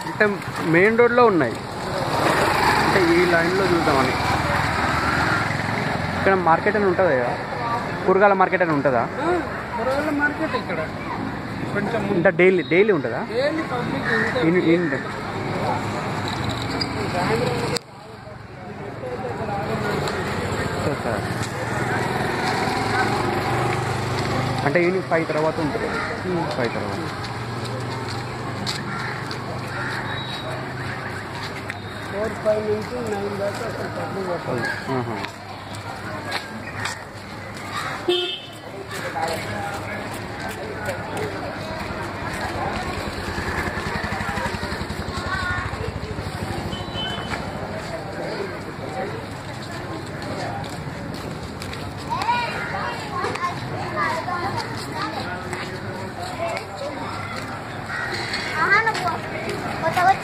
అంటే మెయిన్ రోడ్లో ఉన్నాయి అంటే ఈ లైన్లో చూద్దామని ఇక్కడ మార్కెట్ అని ఉంటుందా ఇక్కడ? కూరగాయల మార్కెట్ అని ఉంటుందా కూరగాయల మార్కెట్ ఇక్కడ కొంచెం అంటే డైలీ డైలీ ఉంటుందా డైలీ పబ్లిక్ ఇన్ ఇన్ సరే, సరే. అంటే ఈవినింగ్ ఫైవ్ తర్వాత ఉంటుంది ఫైవ్ తర్వాత ఫోర్ ఫైవ్ నుంచి నైన్ దాకా అక్కడ పబ్లిక్ ఆహా.